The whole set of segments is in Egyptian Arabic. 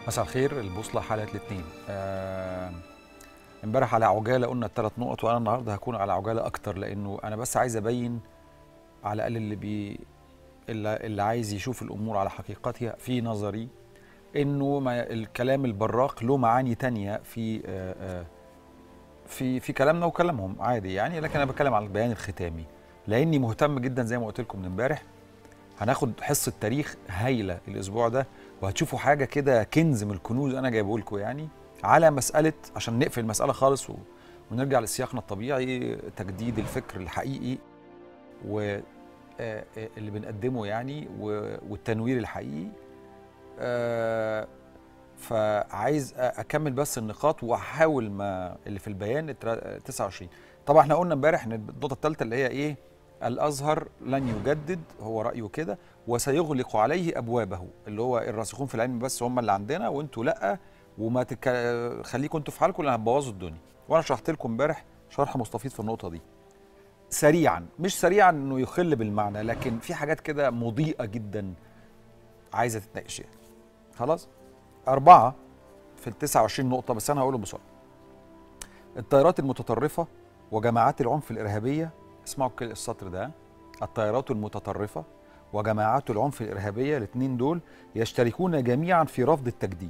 مساء الخير البوصله حلقه الاثنين آه، امبارح على عجاله قلنا الثلاث نقط وانا النهارده هكون على عجاله اكتر لانه انا بس عايز ابين على الاقل اللي بي اللي, اللي عايز يشوف الامور على حقيقتها في نظري انه ما الكلام البراق له معاني تانية في آه، آه، في في كلامنا وكلامهم عادي يعني لكن انا بتكلم على البيان الختامي لاني مهتم جدا زي ما قلت لكم من امبارح هناخد حصه تاريخ هايله الاسبوع ده وهتشوفوا حاجه كده كنز من الكنوز انا جايبه لكم يعني على مساله عشان نقفل المساله خالص و... ونرجع لسياقنا الطبيعي تجديد الفكر الحقيقي و آه، آه، اللي بنقدمه يعني و- والتنوير الحقيقي آه، فعايز أ- اكمل بس النقاط واحاول ما اللي في البيان الترا- 29 طبعا احنا قلنا امبارح ان النقطه الثالثه اللي هي ايه الازهر لن يجدد هو رايه كده وسيغلق عليه ابوابه اللي هو الراسخون في العلم بس هم اللي عندنا وانتوا لا وما تك... خليكم انتوا في حالكم لان هتبوظوا الدنيا وانا شرحت لكم امبارح شرح مستفيض في النقطه دي سريعا مش سريعا انه يخل بالمعنى لكن في حاجات كده مضيئه جدا عايزه تتناقش يعني خلاص أربعة في ال 29 نقطة بس أنا هقولهم بسرعة. التيارات المتطرفة وجماعات العنف الإرهابية اسمعوا كل السطر ده التيارات المتطرفة وجماعات العنف الإرهابية الاثنين دول يشتركون جميعا في رفض التجديد.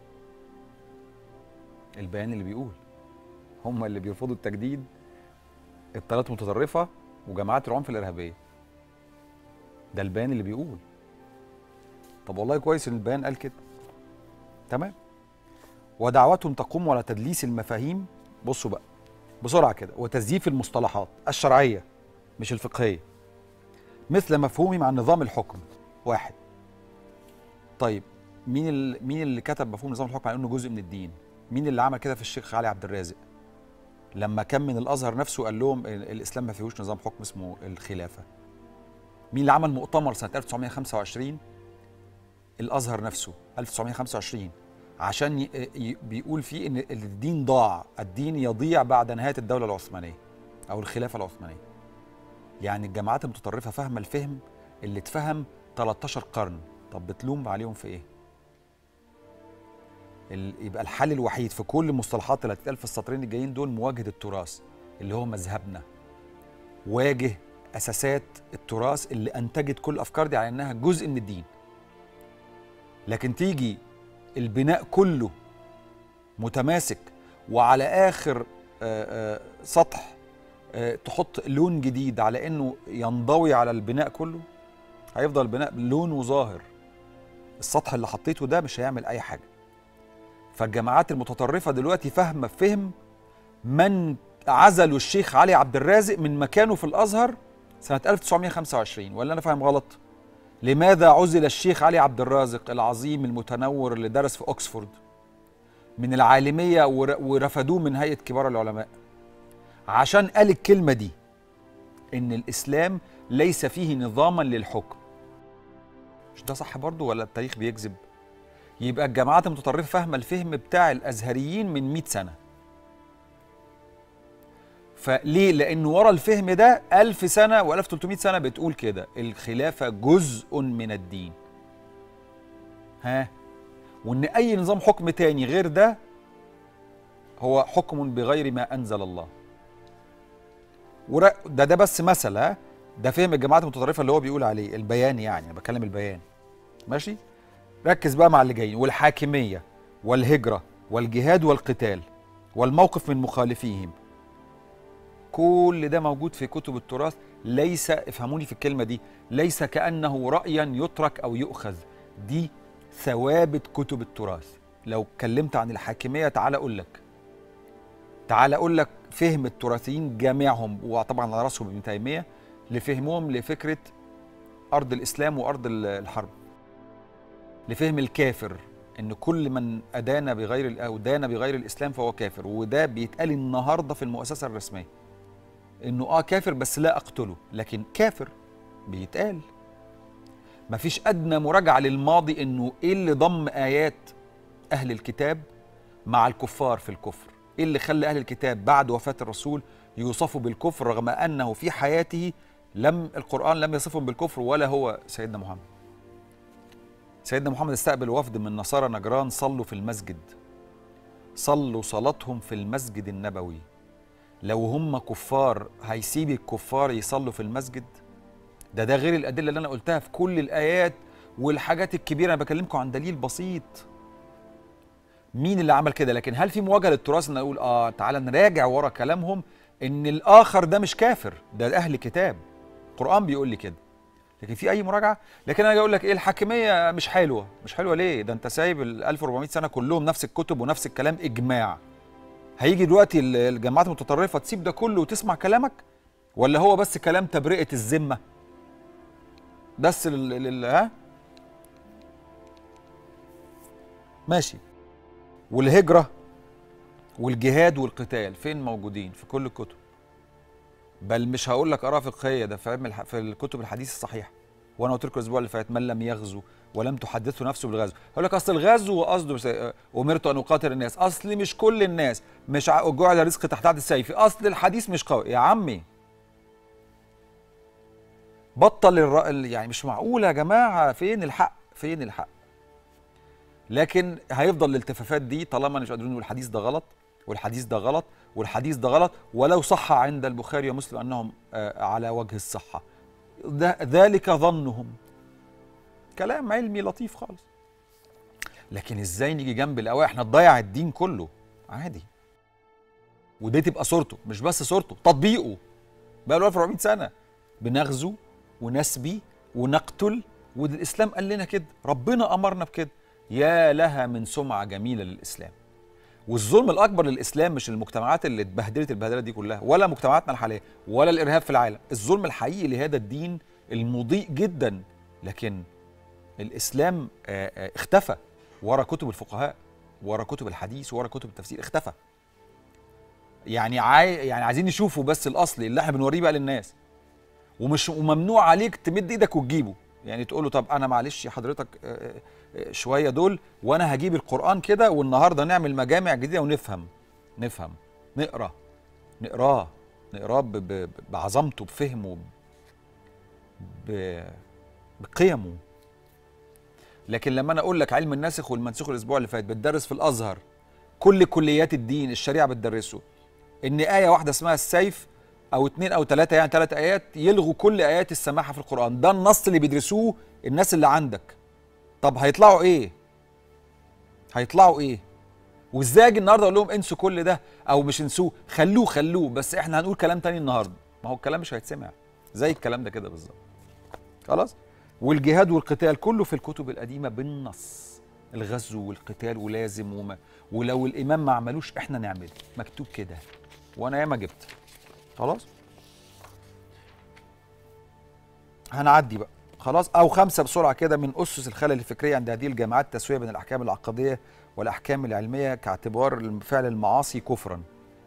البيان اللي بيقول هم اللي بيرفضوا التجديد التيارات المتطرفة وجماعات العنف الإرهابية. ده البيان اللي بيقول. طب والله كويس إن البيان قال كده. تمام ودعوتهم تقوم على تدليس المفاهيم بصوا بقى بسرعه كده وتزييف المصطلحات الشرعيه مش الفقهيه مثل مفهومهم عن نظام الحكم واحد طيب مين ال... مين اللي كتب مفهوم نظام الحكم على انه جزء من الدين مين اللي عمل كده في الشيخ علي عبد الرازق لما كان من الازهر نفسه قال لهم ال- الاسلام ما فيهوش نظام حكم اسمه الخلافه مين اللي عمل مؤتمر سنه 1925 الازهر نفسه 1925 عشان ي... ي... بيقول فيه ان الدين ضاع الدين يضيع بعد نهايه الدوله العثمانيه او الخلافه العثمانيه يعني الجماعات المتطرفه فاهمه الفهم اللي اتفهم 13 قرن طب بتلوم عليهم في ايه ال... يبقى الحل الوحيد في كل المصطلحات اللي هتتقال في السطرين الجايين دول مواجهه التراث اللي هو مذهبنا واجه اساسات التراث اللي انتجت كل الافكار دي على انها جزء من الدين لكن تيجي البناء كله متماسك وعلى اخر آه، آه، سطح آه، تحط لون جديد على انه ينضوي على البناء كله هيفضل البناء لونه ظاهر السطح اللي حطيته ده مش هيعمل اي حاجه فالجماعات المتطرفه دلوقتي فاهمه فهم من عزلوا الشيخ علي عبد الرازق من مكانه في الازهر سنه 1925 ولا انا فاهم غلط لماذا عزل الشيخ علي عبد الرازق العظيم المتنور اللي درس في اوكسفورد من العالميه ور- ورفدوه من هيئه كبار العلماء عشان قال الكلمه دي ان الاسلام ليس فيه نظاما للحكم مش ده صح برضو ولا التاريخ بيكذب يبقى الجماعات المتطرفه فاهمه الفهم بتاع الازهريين من 100 سنه فليه؟ لأن ورا الفهم ده ألف سنة و1300 سنة بتقول كده الخلافة جزء من الدين ها وإن أي نظام حكم تاني غير ده هو حكم بغير ما أنزل الله ور- ده ده بس مثل ها ده فهم الجماعات المتطرفة اللي هو بيقول عليه البيان يعني أنا بتكلم البيان ماشي ركز بقى مع اللي جايين والحاكمية والهجرة والجهاد والقتال والموقف من مخالفيهم كل ده موجود في كتب التراث ليس افهموني في الكلمه دي ليس كانه رايا يترك او يؤخذ دي ثوابت كتب التراث لو اتكلمت عن الحاكميه تعال اقول لك تعال اقول لك فهم التراثيين جميعهم وطبعا على راسهم ابن تيميه لفهمهم لفكره ارض الاسلام وارض ال- الحرب لفهم الكافر ان كل من ادان بغير ال- او دان بغير الاسلام فهو كافر وده بيتقال النهارده في المؤسسه الرسميه انه اه كافر بس لا اقتله لكن كافر بيتقال مفيش ادنى مراجعه للماضي انه ايه اللي ضم ايات اهل الكتاب مع الكفار في الكفر ايه اللي خلى اهل الكتاب بعد وفاه الرسول يوصفوا بالكفر رغم انه في حياته لم القران لم يصفهم بالكفر ولا هو سيدنا محمد سيدنا محمد استقبل وفد من نصارى نجران صلوا في المسجد صلوا صلاتهم في المسجد النبوي لو هم كفار هيسيب الكفار يصلوا في المسجد ده ده غير الادله اللي انا قلتها في كل الايات والحاجات الكبيره انا بكلمكم عن دليل بسيط مين اللي عمل كده لكن هل في مواجهه للتراث ان اقول اه تعالى نراجع ورا كلامهم ان الاخر ده مش كافر ده اهل كتاب القران بيقول لي كده لكن في اي مراجعه لكن انا اقول لك ايه الحاكميه مش حلوه مش حلوه ليه ده انت سايب ال 1400 سنه كلهم نفس الكتب ونفس الكلام اجماع هيجي دلوقتي الجماعات المتطرفه تسيب ده كله وتسمع كلامك ولا هو بس كلام تبرئه الذمه بس لل ها ماشي والهجره والجهاد والقتال فين موجودين في كل الكتب بل مش هقول لك اراء فقهيه ده في علم في الكتب الحديث الصحيحه وانا قلت لكم الاسبوع اللي فات من لم يغزو ولم تحدثه نفسه بالغزو هقول لك اصل الغزو قصده امرت ان اقاتل الناس اصل مش كل الناس مش جعل رزق تحت عهد السيف اصل الحديث مش قوي يا عمي بطل الر... يعني مش معقول يا جماعه فين الحق فين الحق لكن هيفضل الالتفافات دي طالما مش قادرين نقول الحديث ده غلط والحديث ده غلط والحديث ده غلط ولو صح عند البخاري ومسلم انهم على وجه الصحه ده ذلك ظنهم كلام علمي لطيف خالص لكن ازاي نيجي جنب الاوائل احنا نضيع الدين كله عادي ودي تبقى صورته مش بس صورته تطبيقه بقى له 1400 سنه بنغزو ونسبي ونقتل والاسلام قال لنا كده ربنا امرنا بكده يا لها من سمعه جميله للاسلام والظلم الاكبر للاسلام مش المجتمعات اللي اتبهدلت البهدله دي كلها ولا مجتمعاتنا الحاليه ولا الارهاب في العالم الظلم الحقيقي لهذا الدين المضيء جدا لكن الاسلام اختفى ورا كتب الفقهاء ورا كتب الحديث ورا كتب التفسير اختفى يعني عاي... يعني عايزين نشوفوا بس الاصلي اللي احنا بنوريه بقى للناس ومش وممنوع عليك تمد ايدك وتجيبه يعني تقول له طب انا معلش يا حضرتك شويه دول وانا هجيب القران كده والنهارده نعمل مجامع جديده ونفهم نفهم نقرا نقراه نقراه بعظمته بفهمه بقيمه لكن لما انا اقول لك علم الناسخ والمنسوخ الاسبوع اللي فات بتدرس في الازهر كل كليات الدين الشريعه بتدرسه ان ايه واحده اسمها السيف او اتنين او تلاته يعني ثلاث ايات يلغوا كل ايات السماحه في القران ده النص اللي بيدرسوه الناس اللي عندك طب هيطلعوا ايه هيطلعوا ايه وازاي اجي النهارده اقول لهم انسوا كل ده او مش انسوه خلوه خلوه بس احنا هنقول كلام تاني النهارده ما هو الكلام مش هيتسمع زي الكلام ده كده بالظبط خلاص والجهاد والقتال كله في الكتب القديمه بالنص الغزو والقتال ولازم وما ولو الامام ما عملوش احنا نعمله مكتوب كده وانا ياما جبت خلاص هنعدي بقى خلاص او خمسه بسرعه كده من اسس الخلل الفكريه عند هذه الجامعات التسويه بين الاحكام العقديه والاحكام العلميه كاعتبار فعل المعاصي كفرا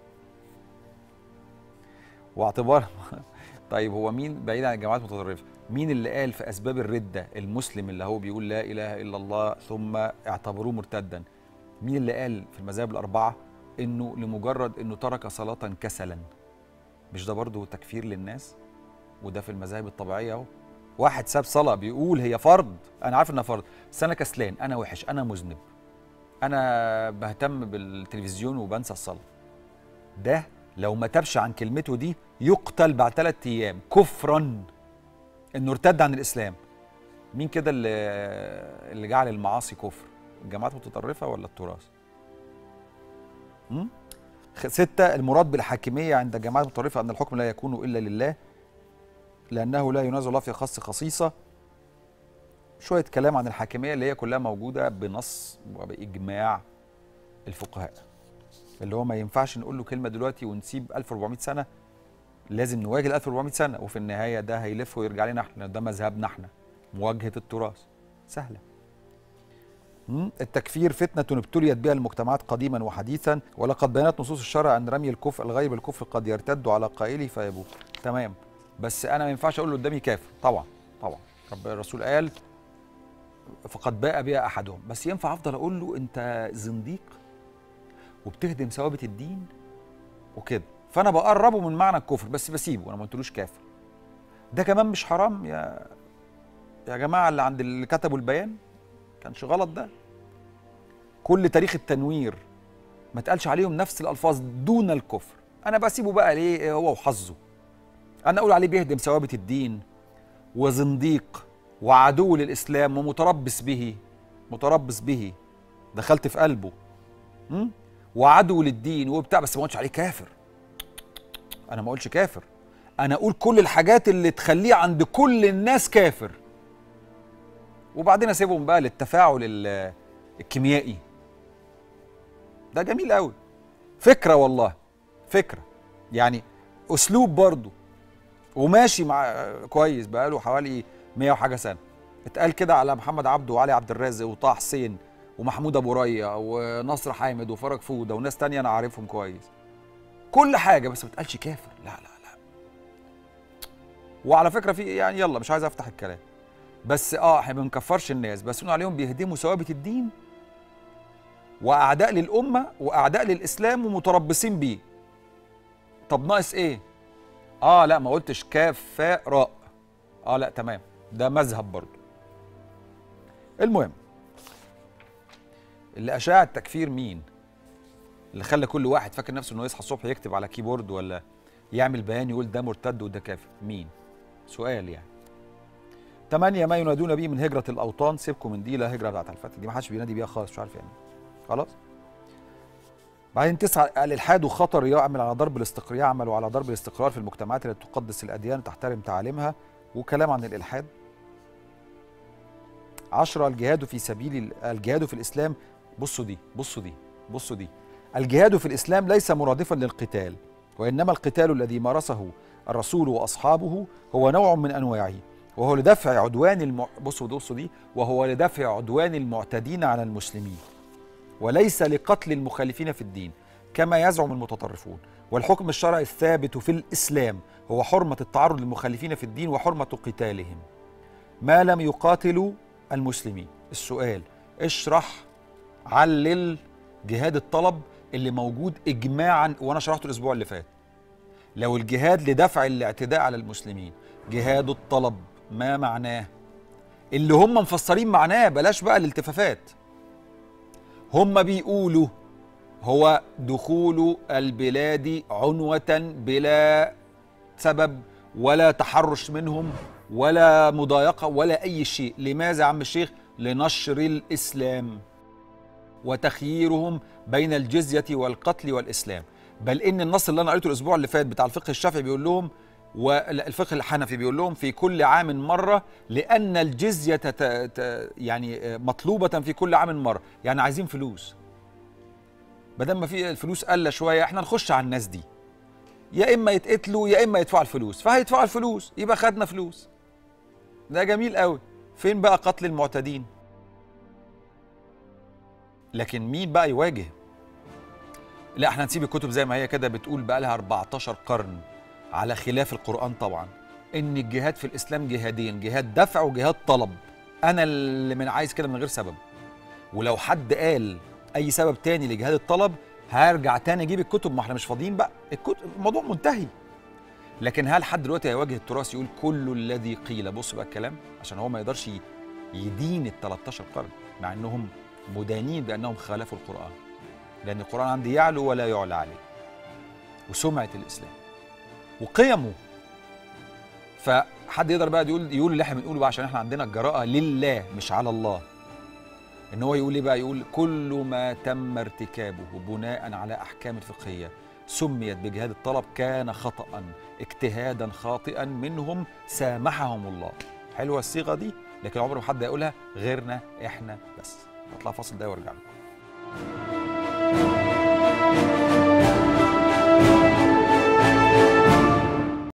واعتبار طيب هو مين بعيد عن الجامعات المتطرفه مين اللي قال في اسباب الرده المسلم اللي هو بيقول لا اله الا الله ثم اعتبروه مرتدا مين اللي قال في المذاهب الاربعه انه لمجرد انه ترك صلاه كسلا مش ده برضه تكفير للناس وده في المذاهب الطبيعيه اهو واحد ساب صلاه بيقول هي فرض انا عارف انها فرض بس انا كسلان انا وحش انا مذنب انا بهتم بالتلفزيون وبنسى الصلاه ده لو ما تابش عن كلمته دي يقتل بعد ثلاث ايام كفرا انه ارتد عن الاسلام مين كده اللي اللي جعل المعاصي كفر الجماعات المتطرفه ولا التراث ستة المراد بالحاكمية عند الجماعات المتطرفة أن الحكم لا يكون إلا لله لأنه لا ينازع الله في خاص خصيصة شوية كلام عن الحاكمية اللي هي كلها موجودة بنص وبإجماع الفقهاء اللي هو ما ينفعش نقول له كلمة دلوقتي ونسيب 1400 سنة لازم نواجه ال 1400 سنة وفي النهاية ده هيلف ويرجع لنا احنا ده مذهبنا احنا مواجهة التراث سهلة التكفير فتنة ابتليت بها المجتمعات قديما وحديثا ولقد بينت نصوص الشرع أن رمي الكفر الغير بالكفر قد يرتد على قائله فيبوه تمام بس أنا ما ينفعش أقول له قدامي كافر طبعا طبعا رب الرسول قال فقد باء بها أحدهم بس ينفع أفضل أقول له أنت زنديق وبتهدم ثوابت الدين وكده فأنا بقربه من معنى الكفر بس بسيبه أنا ما قلتلوش كافر ده كمان مش حرام يا يا جماعة اللي عند اللي كتبوا البيان كانش غلط ده كل تاريخ التنوير ما تقالش عليهم نفس الالفاظ دون الكفر انا بسيبه بقى ليه هو وحظه انا اقول عليه بيهدم ثوابت الدين وزنديق وعدو للاسلام ومتربص به متربص به دخلت في قلبه م? وعدو للدين وبتاع بس ما قلتش عليه كافر انا ما اقولش كافر انا اقول كل الحاجات اللي تخليه عند كل الناس كافر وبعدين اسيبهم بقى للتفاعل ال- الكيميائي ده جميل قوي فكره والله فكره يعني اسلوب برضه وماشي مع كويس بقاله حوالي 100 وحاجه سنه اتقال كده على محمد عبده وعلي عبد الرازق وطه حسين ومحمود ابو ريا ونصر حامد وفرج فوده وناس تانية انا عارفهم كويس كل حاجه بس ما تقالش كافر لا لا لا وعلى فكره في يعني يلا مش عايز افتح الكلام بس اه احنا ما بنكفرش الناس بس نقول عليهم بيهدموا ثوابت الدين واعداء للامه واعداء للاسلام ومتربصين بيه طب ناقص ايه اه لا ما قلتش كاف فاء راء اه لا تمام ده مذهب برضه المهم اللي اشاع التكفير مين اللي خلى كل واحد فاكر نفسه انه يصحى الصبح يكتب على كيبورد ولا يعمل بيان يقول ده مرتد وده كافر مين سؤال يعني تمانية ما ينادون به من هجرة الأوطان سيبكم من دي لا هجرة بتاعت الفتح دي ما حدش بينادي بيها خالص مش عارف يعني خلاص بعدين تسعة الإلحاد خطر يعمل على ضرب الاستقرار يعمل على ضرب الاستقرار في المجتمعات التي تقدس الأديان وتحترم تعاليمها وكلام عن الإلحاد عشرة الجهاد في سبيل ال- الجهاد في الإسلام بصوا دي بصوا دي بصوا دي الجهاد في الإسلام ليس مرادفا للقتال وإنما القتال الذي مارسه الرسول وأصحابه هو نوع من أنواعه وهو لدفع عدوان الم... بصوا بصوا دي وهو لدفع عدوان المعتدين على المسلمين وليس لقتل المخالفين في الدين كما يزعم المتطرفون والحكم الشرعي الثابت في الإسلام هو حرمة التعرض للمخالفين في الدين وحرمة قتالهم ما لم يقاتلوا المسلمين السؤال اشرح علل جهاد الطلب اللي موجود اجماعا وانا شرحته الاسبوع اللي فات لو الجهاد لدفع الاعتداء على المسلمين جهاد الطلب ما معناه اللي هم مفسرين معناه بلاش بقى الالتفافات هم بيقولوا هو دخول البلاد عنوة بلا سبب ولا تحرش منهم ولا مضايقة ولا أي شيء لماذا يا عم الشيخ لنشر الإسلام وتخييرهم بين الجزية والقتل والإسلام بل إن النص اللي أنا قريته الأسبوع اللي فات بتاع الفقه الشافعي بيقول لهم والفقه الحنفي بيقول لهم في كل عام مرة لأن الجزية ت... ت... يعني مطلوبة في كل عام مرة يعني عايزين فلوس بدل ما في الفلوس قل شوية احنا نخش على الناس دي يا إما يتقتلوا يا إما يدفعوا الفلوس فهيدفعوا الفلوس يبقى خدنا فلوس ده جميل قوي فين بقى قتل المعتدين لكن مين بقى يواجه لا احنا نسيب الكتب زي ما هي كده بتقول بقى لها 14 قرن على خلاف القرآن طبعا ان الجهاد في الاسلام جهادين جهاد دفع وجهاد طلب انا اللي من عايز كده من غير سبب ولو حد قال اي سبب تاني لجهاد الطلب هرجع تاني اجيب الكتب ما احنا مش فاضيين بقى الكتب الموضوع منتهي لكن هل حد دلوقتي هيواجه التراث يقول كل الذي قيل بص بقى الكلام عشان هو ما يقدرش ي- يدين ال 13 قرن مع انهم مدانين بانهم خالفوا القران لان القران عندي يعلو ولا يعلى عليه وسمعه الاسلام وقيمه فحد يقدر بقى يقول يقول اللي احنا بنقوله بقى عشان احنا عندنا الجراءه لله مش على الله ان هو يقول ايه بقى يقول كل ما تم ارتكابه بناء على احكام فقهيه سميت بجهاد الطلب كان خطا اجتهادا خاطئا منهم سامحهم الله حلوه الصيغه دي لكن عمر ما حد هيقولها غيرنا احنا بس اطلع فاصل ده وارجع لكم